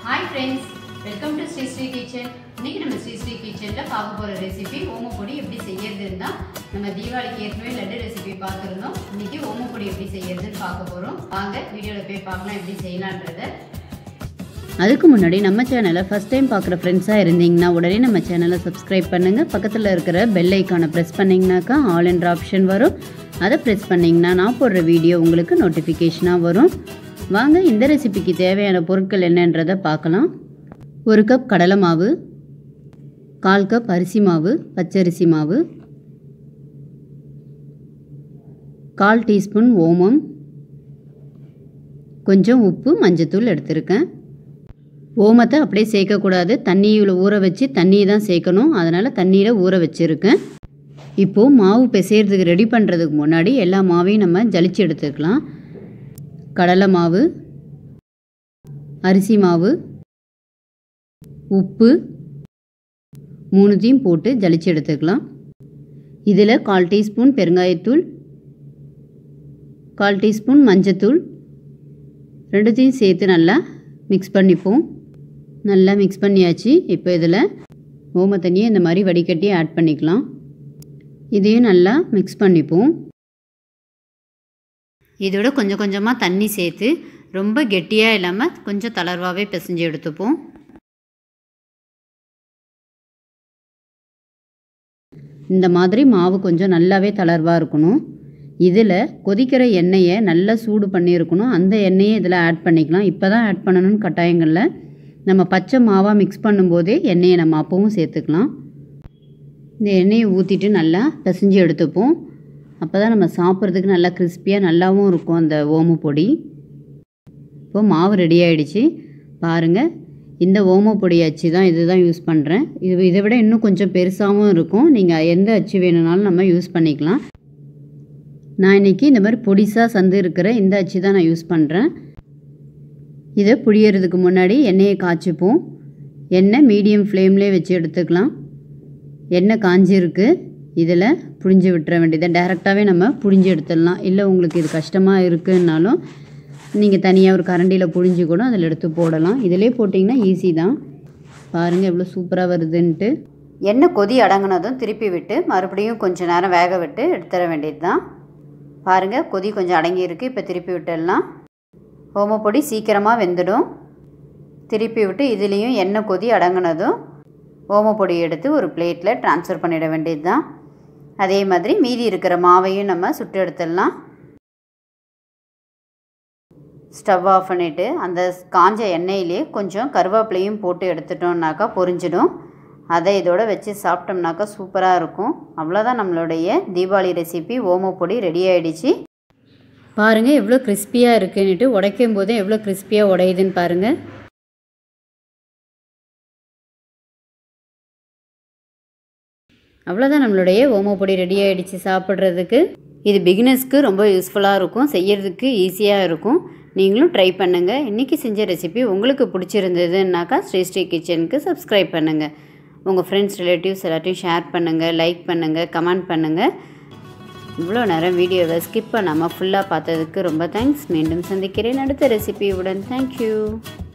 hi friends welcome to Sri Sri kitchen இன்னைக்கு நம்ம ஸ்ரீ ஸ்ரீ கிச்சனில் பார்க்க போகிற ரெசிபி ஓமப்பொடி எப்படி செய்யறதுன்னு தான் நம்ம தீபாவளிக்கு ஏற்கனவே லட்டு ரெசிபி பார்த்துருந்தோம் இன்னைக்கு ஓமப்பொடி எப்படி செய்யறதுன்னு பார்க்க போகிறோம் வாங்க வீடியோவில் போய் பார்க்கலாம் எப்படி செய்யலான்றத அதுக்கு முன்னாடி நம்ம சேனலை ஃபஸ்ட் டைம் பார்க்குற ஃப்ரெண்ட்ஸாக இருந்தீங்கன்னா உடனே நம்ம சேனலை சப்ஸ்கிரைப் பண்ணுங்கள் பக்கத்தில் இருக்கிற பெல் ஐக்கானை ப்ரெஸ் பண்ணிங்கனாக்கா ஆல் என்ற ஆப்ஷன் வரும் அதை ப்ரெஸ் பண்ணிங்கன்னா நான் போடுற வீடியோ உங்களுக்கு நோட்டிஃபிகேஷனாக வரும் வாங்க இந்த ரெசிபிக்கு தேவையான பொருட்கள் என்னன்றதை பார்க்கலாம் ஒரு கப் கடலை மாவு கால் கப் அரிசி மாவு பச்சரிசி மாவு கால் டீஸ்பூன் ஓமம் கொஞ்சம் உப்பு மஞ்சத்தூள் எடுத்திருக்கேன் ஓமத்தை அப்படியே சேர்க்கக்கூடாது தண்ணியில் ஊற வச்சு தண்ணியை தான் சேர்க்கணும் அதனால் தண்ணியில் ஊற வச்சுருக்கேன் இப்போது மாவு பிசைகிறதுக்கு ரெடி பண்ணுறதுக்கு முன்னாடி எல்லா மாவையும் நம்ம ஜலிச்சு எடுத்துக்கலாம் கடலை மாவு அரிசி மாவு உப்பு மூணுத்தையும் போட்டு ஜலிச்சு எடுத்துக்கலாம் இதில் கால் டீஸ்பூன் பெருங்காயத்தூள் கால் டீஸ்பூன் மஞ்சத்தூள் ரெண்டுத்தையும் சேர்த்து நல்லா மிக்ஸ் பண்ணிப்போம் நல்லா மிக்ஸ் பண்ணியாச்சு இப்போ இதில் ஓம தண்ணியை இந்த மாதிரி வடிகட்டி ஆட் பண்ணிக்கலாம் இதையும் நல்லா மிக்ஸ் பண்ணிப்போம் இதோட கொஞ்சம் கொஞ்சமாக தண்ணி சேர்த்து ரொம்ப கெட்டியாக இல்லாமல் கொஞ்சம் தளர்வாகவே பிசைஞ்சு எடுத்துப்போம் இந்த மாதிரி மாவு கொஞ்சம் நல்லாவே தளர்வாக இருக்கணும் இதில் கொதிக்கிற எண்ணெயை நல்லா சூடு பண்ணியிருக்கணும் அந்த எண்ணெயை இதில் ஆட் பண்ணிக்கலாம் இப்போ தான் ஆட் பண்ணணும்னு கட்டாயங்களில் நம்ம பச்சை மாவாக மிக்ஸ் பண்ணும்போதே எண்ணெயை நம்ம அப்பவும் சேர்த்துக்கலாம் இந்த எண்ணெயை ஊற்றிட்டு நல்லா பிசைஞ்சு எடுத்துப்போம் அப்போ தான் நம்ம சாப்பிட்றதுக்கு நல்லா கிறிஸ்பியாக நல்லாவும் இருக்கும் அந்த ஓம பொடி இப்போ மாவு ரெடி ஆகிடுச்சு பாருங்கள் இந்த ஓம பொடி அச்சு தான் இது தான் யூஸ் பண்ணுறேன் இது இதை விட இன்னும் கொஞ்சம் பெருசாகவும் இருக்கும் நீங்கள் எந்த அச்சு வேணும்னாலும் நம்ம யூஸ் பண்ணிக்கலாம் நான் இன்றைக்கி இந்த மாதிரி பொடிசாக சந்து இருக்கிற இந்த அச்சு தான் நான் யூஸ் பண்ணுறேன் இதை புழியறதுக்கு முன்னாடி எண்ணெயை காய்ச்சிப்போம் எண்ணெய் மீடியம் ஃப்ளேம்லேயே வச்சு எடுத்துக்கலாம் எண்ணெய் காஞ்சிருக்கு இதில் புழிஞ்சு விட்டுற வேண்டியதை டேரெக்டாகவே நம்ம புழிஞ்சு எடுத்துடலாம் இல்லை உங்களுக்கு இது கஷ்டமாக இருக்குன்னாலும் நீங்கள் தனியாக ஒரு கரண்டியில் புழிஞ்சு கூட அதில் எடுத்து போடலாம் இதிலே போட்டிங்கன்னா ஈஸி தான் பாருங்கள் எவ்வளோ சூப்பராக வருதுன்ட்டு எண்ணெய் கொதி அடங்கினதும் திருப்பி விட்டு மறுபடியும் கொஞ்சம் நேரம் வேக விட்டு எடுத்துட வேண்டியது தான் பாருங்கள் கொதி கொஞ்சம் அடங்கியிருக்கு இப்போ திருப்பி விட்டுடலாம் ஓமப்பொடி சீக்கிரமாக வெந்துடும் திருப்பி விட்டு இதுலேயும் எண்ணெய் கொதி அடங்கினதும் ஓமப்பொடி எடுத்து ஒரு பிளேட்டில் ட்ரான்ஸ்ஃபர் பண்ணிட வேண்டியது தான் அதே மாதிரி மீதி இருக்கிற மாவையும் நம்ம சுட்டு எடுத்துடலாம் ஸ்டவ் ஆஃப் பண்ணிவிட்டு அந்த காஞ்ச எண்ணெயிலே கொஞ்சம் கருவேப்பிலையும் போட்டு எடுத்துட்டோம்னாக்கா பொரிஞ்சிடும் அதை இதோட வச்சு சாப்பிட்டோம்னாக்கா சூப்பராக இருக்கும் அவ்வளோதான் நம்மளுடைய தீபாவளி ரெசிபி ஓமப்பொடி ரெடி ஆகிடுச்சு பாருங்கள் எவ்வளோ கிறிஸ்பியாக இருக்குன்னுட்டு உடைக்கும் போதே எவ்வளோ கிறிஸ்பியாக உடையுதுன்னு பாருங்கள் அவ்வளோதான் நம்மளுடைய ஓமப்பொடி ரெடி ஆகிடுச்சு சாப்பிட்றதுக்கு இது பிகினர்ஸ்க்கு ரொம்ப யூஸ்ஃபுல்லாக இருக்கும் செய்யறதுக்கு ஈஸியாக இருக்கும் நீங்களும் ட்ரை பண்ணுங்கள் இன்றைக்கி செஞ்ச ரெசிபி உங்களுக்கு பிடிச்சிருந்ததுன்னாக்கா ஸ்ரீ ஸ்ரீ கிச்சனுக்கு சப்ஸ்கிரைப் பண்ணுங்கள் உங்கள் ஃப்ரெண்ட்ஸ் ரிலேட்டிவ்ஸ் எல்லாத்தையும் ஷேர் பண்ணுங்கள் லைக் பண்ணுங்கள் கமெண்ட் பண்ணுங்கள் இவ்வளோ நேரம் வீடியோவை ஸ்கிப் பண்ணாமல் ஃபுல்லாக பார்த்ததுக்கு ரொம்ப தேங்க்ஸ் மீண்டும் சந்திக்கிறேன் அடுத்த ரெசிபியுடன் தேங்க்யூ